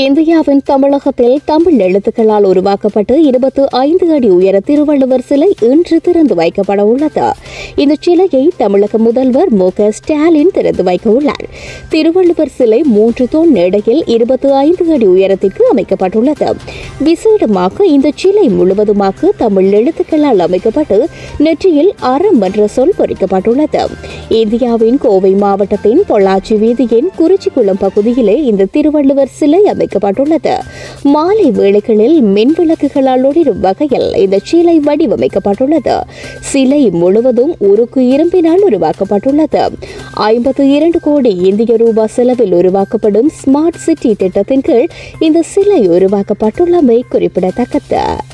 இந்தியாவின் தமிழகத்தில் தமிழ் எழுத்துக்களால் உருவாக்கப்பட்டு இருபத்து ஐந்து அடி உயர திருவள்ளுவர் சிலை இன்று திறந்து வைக்கப்பட உள்ளது இந்த சிலையை தமிழக முதல்வர் மு க ஸ்டாலின் திறந்து வைக்க உள்ளார் திருவள்ளுவர் சிலை மூன்று தோல் எடையில் இருபத்தி ஐந்து அடி உயரத்திற்கு அமைக்கப்பட்டுள்ளது விசேடமாக இந்த சிலை முழுவதுமாக தமிழ் எழுத்துக்களால் அமைக்கப்பட்டு நெற்றியில் அறம் என்ற சொல் பொறிக்கப்பட்டுள்ளது இந்தியாவின் கோவை மாவட்டத்தின் பொள்ளாச்சி வீதியின் குறிச்சிக்குளம் பகுதியிலே இந்த திருவள்ளுவர் சிலை அமைக்கப்பட்டுள்ளது மாலை வேளைகளில் மின் விளக்குகளால் ஒளிரும் வகையில் இந்த சிலை வடிவமைக்கப்பட்டுள்ளது சிலை முழுவதும் உருக்கு இரும்பினால் உருவாக்கப்பட்டுள்ளது ஐம்பத்து இரண்டு கோடி இந்திய ரூபாய் செலவில் உருவாக்கப்படும் ஸ்மார்ட் சிட்டி திட்டத்தின் கீழ் இந்த சிலை உருவாக்கப்பட்டுள்ளமை குறிப்பிடத்தக்கது